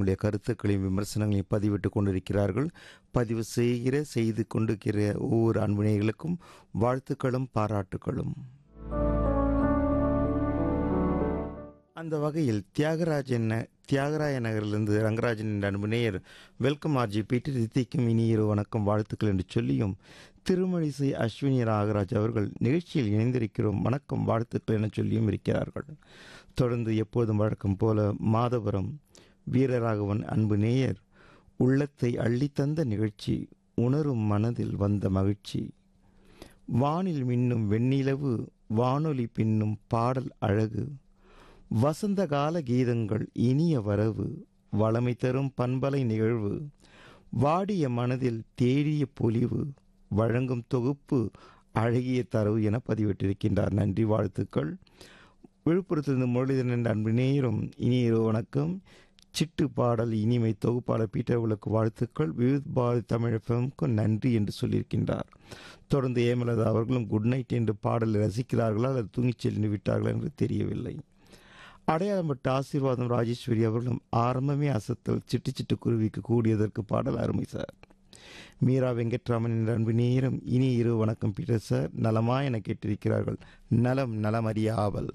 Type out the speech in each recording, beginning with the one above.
தங்களுடைய கருத்துக்களையும் விமர்சனங்களையும் பதிவிட்டு கொண்டிருக்கிறார்கள் பதிவு செய்கிற செய்து கொண்டிருக்கிற ஒவ்வொரு அன்புநேயர்களுக்கும் வாழ்த்துக்களும் பாராட்டுகளும் அந்த வகையில் தியாகராஜன் தியாகராய நகரிலிருந்து ரங்கராஜன் என்ற அன்பு நேயர் வெல்கம் ஆர்ஜி பீட்டு ரித்திக்கும் இனியிரு வணக்கம் வாழ்த்துக்கள் என்று சொல்லியும் திருமணிசை அஸ்வினி நாகராஜ் அவர்கள் நிகழ்ச்சியில் இணைந்திருக்கிறோம் வணக்கம் வாழ்த்துக்கள் என சொல்லியும் இருக்கிறார்கள் தொடர்ந்து எப்போதும் வழக்கம் போல மாதவரம் வீரராகவன் அன்பு நேயர் உள்ளத்தை அள்ளித்தந்த நிகழ்ச்சி உணரும் மனதில் வந்த மகிழ்ச்சி வானில் மின்னும் வெண்ணிலவு வானொலி பின்னும் பாடல் அழகு வசந்த கால கீதங்கள் இனிய வரவு வளமை தரும் பண்பலை நிகழ்வு வாடிய மனதில் தேடிய பொலிவு வழங்கும் தொகுப்பு அழகிய தரவு என பதிவிட்டிருக்கின்றார் நன்றி வாழ்த்துக்கள் விழுப்புரத்திலிருந்து முரளிதரன் என்ற அன்பு நேயரும் இனிய வணக்கம் சிட்டு பாடல் இனிமை தொகுப்பாளர் பீட்டர் உலக்கு வாழ்த்துக்கள் விவித் பாரதி தமிழ் எஃப்எம்க்கு நன்றி என்று சொல்லியிருக்கின்றார் தொடர்ந்து ஏமலதா அவர்களும் குட் நைட் என்று பாடலை ரசிக்கிறார்களா அல்லது தூங்கிச் சென்று விட்டார்களா என்று தெரியவில்லை அடையாளம்பட்ட ஆசீர்வாதம் ராஜேஸ்வரி அவர்களும் ஆரம்பமே அசத்தல் சிட்டு சிட்டு குருவிக்கு கூடியதற்கு பாடல் அருமை சார் மீரா வெங்கட்ராமன் என்ற அன்பு நேரம் இனி இரு வணக்கம் பீட்டர் சார் நலமா என கேட்டிருக்கிறார்கள் நலம் நலமறிய ஆவல்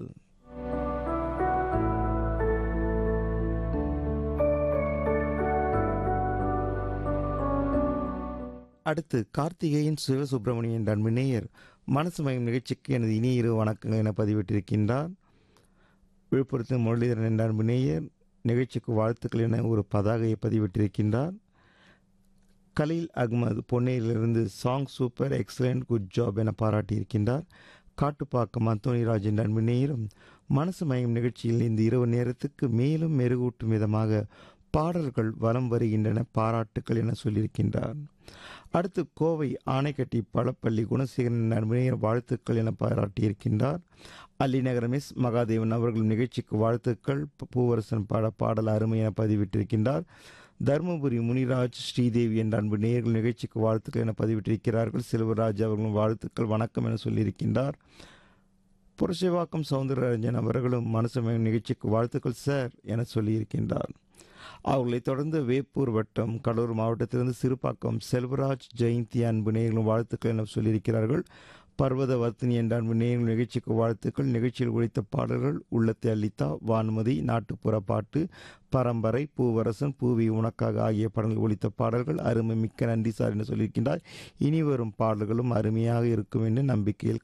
அடுத்து கார்த்திகேயன் சிவசுப்பிரமணியன் என்ற அன்பு நேயர் மனசு மயம் நிகழ்ச்சிக்கு எனது இனி இரு வணக்கங்கள் என பதிவிட்டிருக்கின்றார் விழுப்புரத்தில் முரளிதரன் என்ற அன்பு நேயர் நிகழ்ச்சிக்கு வாழ்த்துக்கள் என ஒரு பதாகையை பதிவிட்டிருக்கின்றார் கலீல் அகமது பொன்னேரிலிருந்து song super excellent good job என பாராட்டியிருக்கின்றார் காட்டுப்பாக்கம் அந்தோனிராஜ் என்ற அன்பு நேயரும் மனசு மயம் நிகழ்ச்சியில் இந்த இரவு நேரத்துக்கு மேலும் மெருகூட்டும் விதமாக பாடல்கள் வலம் வருகின்றன பாராட்டுக்கள் என சொல்லியிருக்கின்றார் அடுத்து கோவை ஆணைக்கட்டி பழப்பள்ளி குணசேகரன் நண்பனையர் வாழ்த்துக்கள் என பாராட்டியிருக்கின்றார் அல்லிநகரம் எஸ் மகாதேவன் அவர்கள் நிகழ்ச்சிக்கு வாழ்த்துக்கள் பூவரசன் பாட பாடல் அருமை என பதிவிட்டிருக்கின்றார் தருமபுரி முனிராஜ் ஸ்ரீதேவி என்ற அன்பு நேயர்கள் நிகழ்ச்சிக்கு வாழ்த்துக்கள் என பதிவிட்டிருக்கிறார்கள் செல்வராஜ் அவர்களும் வாழ்த்துக்கள் வணக்கம் என சொல்லியிருக்கின்றார் புரட்சிவாக்கம் சவுந்தரராஜன் அவர்களும் மனசமயம் நிகழ்ச்சிக்கு வாழ்த்துக்கள் சார் என சொல்லியிருக்கின்றார் அவர்களைத் தொடர்ந்து வேப்பூர் வட்டம் கடலூர் மாவட்டத்திலிருந்து சிறுபாக்கம் செல்வராஜ் ஜெயந்தி அன்பு நேயர்களும் வாழ்த்துக்கள் என சொல்லியிருக்கிறார்கள் பர்வத வர்த்தினி என்ற அன்பு நேயர்கள் நிகழ்ச்சிக்கு வாழ்த்துக்கள் நிகழ்ச்சியில் ஒழித்த பாடல்கள் உள்ளத்தை அளித்தா வான்மதி நாட்டுப்புற பாட்டு பரம்பரை பூவரசன் பூவி உனக்காக ஆகிய படங்கள் ஒழித்த பாடல்கள் அருமை மிக்க நன்றி சார் என்று சொல்லியிருக்கின்றார் இனி வரும் பாடல்களும் அருமையாக இருக்கும் என்று நம்பிக்கையில்